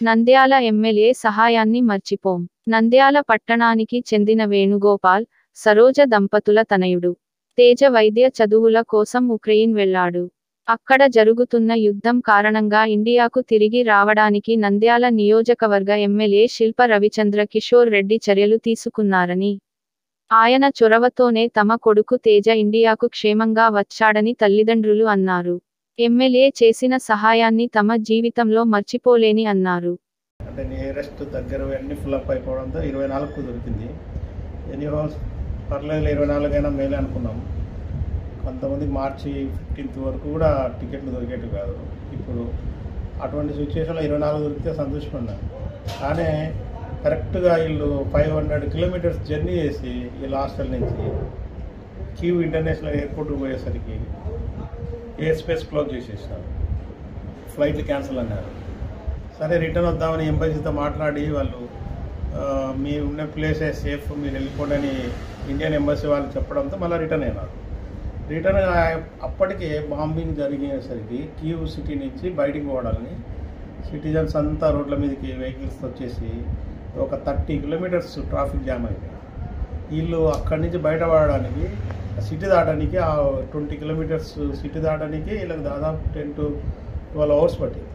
Nandyal MLA సహాయాన్ని మర్చిపోం నంద్యాల పట్టణానికి చెందిన వేణుగోపాల్ సరోజ దంపతుల తనయుడు తేజ వైద్య చదువుల కోసం ఉక్రెయిన్ వెళ్లాడు అక్కడ జరుగుతున్న యుద్ధం కారణంగా ఇండియాకు తిరిగి రావడానికి నంద్యాల నియోజకవర్గ ఎమ్మెల్యే శిల్ప రవిచంద్ర కిషోర్ రెడ్డి చర్యలు తీసుకున్నారని ఆయన చొరవతోనే తమ కొడుకు తేజ ఇండియాకు క్షేమంగా వచ్చాడని తల్లిదండ్రులు అన్నారు ఎమ్మెల్యే చేసిన సహాయాన్ని తమ జీవితంలో మర్చిపోలేని అన్నారు అంటే నియరెస్ట్ దగ్గర అన్నీ ఫుల్అప్ అయిపోవడంతో ఇరవై నాలుగుకు దొరికింది ఎనీ హౌస్ పర్లేదు ఇరవై నాలుగైనా మేలే అనుకున్నాం కొంతమందికి మార్చి ఫిఫ్టీన్త్ వరకు కూడా టికెట్లు దొరికేవి కాదు ఇప్పుడు అటువంటి సిచ్యువేషన్లో ఇరవై నాలుగు దొరికితే సంతోషపడినాను కానీ కరెక్ట్గా వీళ్ళు ఫైవ్ హండ్రెడ్ కిలోమీటర్స్ జర్నీ చేసి వీళ్ళ హాస్టల్ నుంచి కీవ్ ఇంటర్నేషనల్ ఎయిర్పోర్ట్కి పోయేసరికి ఎయిర్ స్పేస్ క్లోజ్ చేసేసినారు ఫ్లైట్లు క్యాన్సిల్ అన్నారు సరే రిటర్న్ వద్దామని ఎంబసీతో మాట్లాడి వాళ్ళు ఆ, మీరు ఉన్న ప్లేసే సేఫ్ మీరు వెళ్ళిపోండి అని ఇండియన్ ఎంబసీ వాళ్ళు చెప్పడంతో మళ్ళీ రిటర్న్ అయినారు రిటర్న్ ఆ- అప్పటికే బాంబింగ్ జరిగేసరికి కీవ్ సిటీ నుంచి బయటికి పోవడాలని సిటిజన్స్ అంతా రోడ్ల మీదకి వెహికల్స్ వచ్చేసి ఒక థర్టీ కిలోమీటర్స్ ట్రాఫిక్ జామ్ అయిపోయింది వీళ్ళు అక్కడి నుంచి బయటపడడానికి సిటీ దాటడానికి ఆ ట్వంటీ కిలోమీటర్స్ సిటీ దాటడానికి వీళ్ళకి దాదాపు టెన్ టు ట్వెల్వ్ అవర్స్ పట్టింది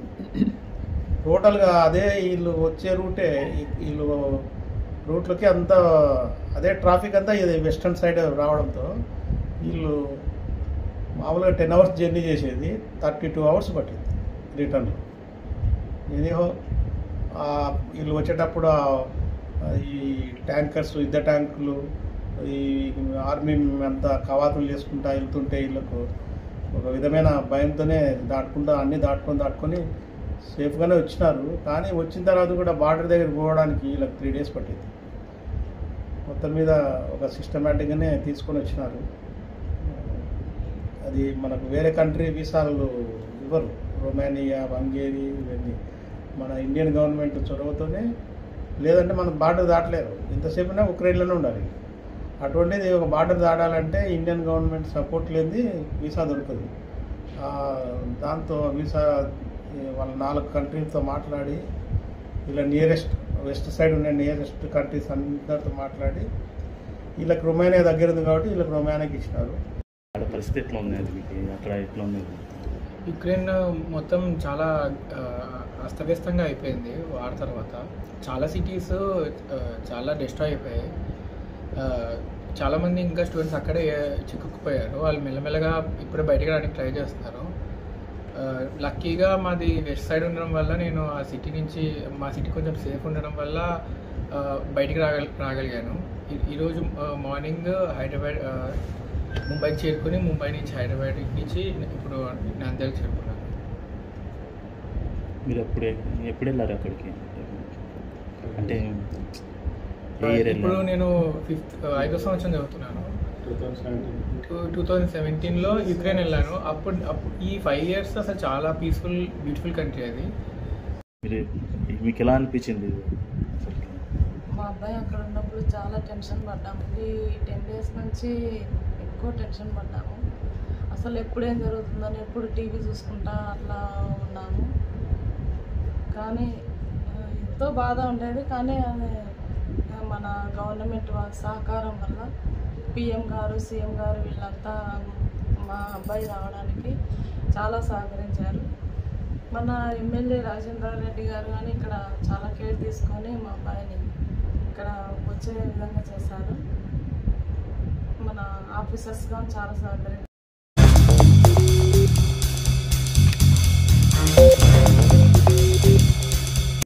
టోటల్గా అదే వీళ్ళు వచ్చే రూటే ఈ- వీళ్ళు రూట్లకి అంతా అదే ట్రాఫిక్ అంతా ఇది వెస్టర్న్ సైడ్ రావడంతో వీళ్ళు మామూలుగా టెన్ అవర్స్ జర్నీ చేసేది థర్టీ టూ అవర్స్ పట్టింది రిటర్న్లో ఎనీహో వీళ్ళు వచ్చేటప్పుడు ఆ- ఈ ట్యాంకర్స్ యుద్ధ ట్యాంకులు ఈ ఆర్మీ అంతా కవాతులు చేసుకుంటా వెళ్తుంటే వీళ్ళకు ఒక విధమైన భయంతోనే దాటుకుంటా అన్నీ దాటుకొని దాటుకొని సేఫ్గానే వచ్చినారు కానీ వచ్చిన తర్వాత కూడా బార్డర్ దగ్గర పోవడానికి వీళ్ళకి త్రీ డేస్ పట్టింది మొత్తం మీద ఒక సిస్టమేటిక్గానే తీసుకొని వచ్చినారు అది మనకు వేరే కంట్రీ వీసాలు ఇవ్వరు రొమానియా హంగేరి ఇవన్నీ మన ఇండియన్ గవర్నమెంట్ చొరవతోనే లేదంటే మనం బార్డర్ దాటలేరు ఎంతసేపునా ఉక్రెయిన్లోనే ఉండాలి అటువంటిది ఒక బార్డర్ దాటాలంటే ఇండియన్ గవర్నమెంట్ సపోర్ట్ లేనిది వీసా దొరకదు ఆ, దాంతో వీసా ఈ వాళ్ళ నాలుగు కంట్రీలతో మాట్లాడి ఇలా నియరెస్ట్ వెస్ట్ సైడ్ ఉన్న నియరెస్ట్ కంట్రీస్ అందరితో మాట్లాడి వీళ్ళకి రొమానియా దగ్గర ఉంది కాబట్టి వీళ్ళకి రొమానియాకి ఇచ్చినారు అక్కడ పరిస్థితి ఎట్లా ఉంది అది మీకు అక్కడ ఎట్లా ఉంది యుక్రెయిన్ మొత్తం చాలా ఆ, అస్తవ్యస్తంగా అయిపోయింది వార్ తర్వాత చాలా సిటీస్ చాలా డిస్ట్రాయ్ అయిపోయాయి ఆ, చాలామంది ఇంకా స్టూడెంట్స్ అక్కడే చిక్కుకుపోయారు వాళ్ళు మెల్లమెల్లగా ఇప్పుడే బయటకు రావడానికి ట్రై చేస్తున్నారు ఆ, లక్కీగా మాది వెస్ట్ సైడ్ ఉండడం వల్ల నేను ఆ సిటీ నుంచి మా సిటీ కొంచెం సేఫ్ ఉండడం వల్ల ఆ, బయటికి రాగ రాగలిగాను ఈ- ఈరోజు ఆ, మార్నింగ్ హైదరాబాద్ ఆ, ముంబైకి చేరుకుని ముంబై నుంచి హైదరాబాద్ నుంచి ఇప్పుడు నంద్యాలకు చేరుకున్నాను మీరు ఎప్పుడు ఎప్పుడు వెళ్ళారు అక్కడికి అంటే ఏ ఇయర్ ఇప్పుడు వెళ్ళారు నేను ఫిఫ్త్ ఐదో సంవత్సరం చదువుతున్నాను టూ థౌజండ్ సెవెంటీన్లో యుక్రెయిన్ వెళ్ళాను అప్పుడు అప్పుడు ఈ ఫైవ్ ఇయర్స్ అసలు చాలా పీస్ఫుల్ బ్యూటిఫుల్ కంట్రీ అది మీరు మీకు ఎలా అనిపించింది అసలుకి? మా అబ్బాయి అక్కడ ఉన్నప్పుడు చాలా టెన్షన్ పడ్డాము ఈ టెన్ డేస్ నుంచి ఎక్కువ టెన్షన్ పడ్డాము అసలు ఎప్పుడు ఏం జరుగుతుందని ఎప్పుడు టీవీ చూసుకుంటా అట్లా ఉన్నాము కానీ ఆ, ఎంతో బాధ ఉండేది కానీ అది ఆ, మన గవర్నమెంట్ వాళ్ళ సహకారం వల్ల పిఎం గారు సీఎం గారు వీళ్ళంతా మా అబ్బాయి రావడానికి చాలా సహకరించారు మన ఎమ్మెల్యే రాజేంద్ర రెడ్డి గారు కానీ ఇక్కడ చాలా కేర్ తీసుకొని మా అబ్బాయిని ఇక్కడ వచ్చే విధంగా చేశారు మన ఆఫీసర్స్ కానీ చాలా సహకరించారు